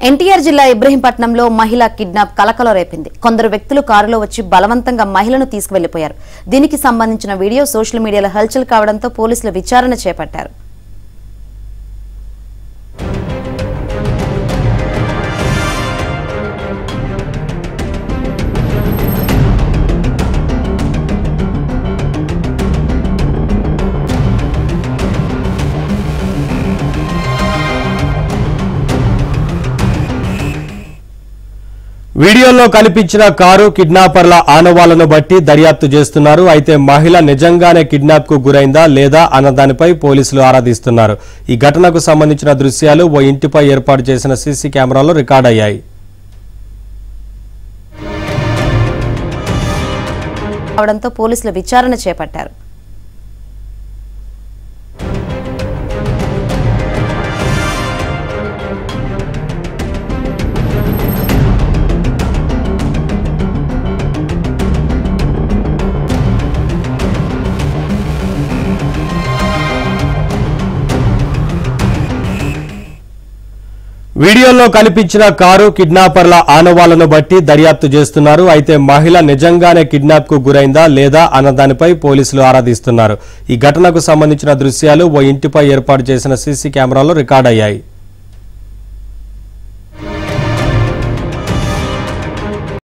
ఎన్టీఆర్ జిల్లా ఇబ్రహీంపట్నంలో మహిళ కిడ్నాప్ కలకలం రేపింది కొందరు వ్యక్తులు కారులో వచ్చి బలవంతంగా మహిళను తీసుకువెళ్లిపోయారు దీనికి సంబంధించిన వీడియో సోషల్ మీడియాలో హల్చల్ కావడంతో పోలీసులు విచారణ చేపట్టారు వీడియోలో కనిపించిన కారు కిడ్నాపర్ల ఆనవాళ్లను బట్టి దర్యాప్తు చేస్తున్నారు అయితే మహిళ నిజంగానే కిడ్నాప్ కు గురైందా లేదా అన్న దానిపై పోలీసులు ఆరాధిస్తున్నారు ఈ ఘటనకు సంబంధించిన దృశ్యాలు ఓ ఇంటిపై ఏర్పాటు చేసిన సీసీ కెమెరాలో రికార్డయ్యాయి కావడంతో పోలీసులు విచారణ చేపట్టారు వీడియోలో కనిపించిన కారు కిడ్నాపర్ల ఆనవాళ్లను బట్టి దర్యాప్తు చేస్తున్నారు అయితే మహిళ నిజంగానే కిడ్నాప్ కు గురైందా లేదా అన్న దానిపై పోలీసులు ఆరాధిస్తున్నారు ఈ ఘటనకు సంబంధించిన దృశ్యాలు ఓ ఇంటిపై ఏర్పాటు చేసిన సీసీ కెమెరాలో రికార్డయ్యాయి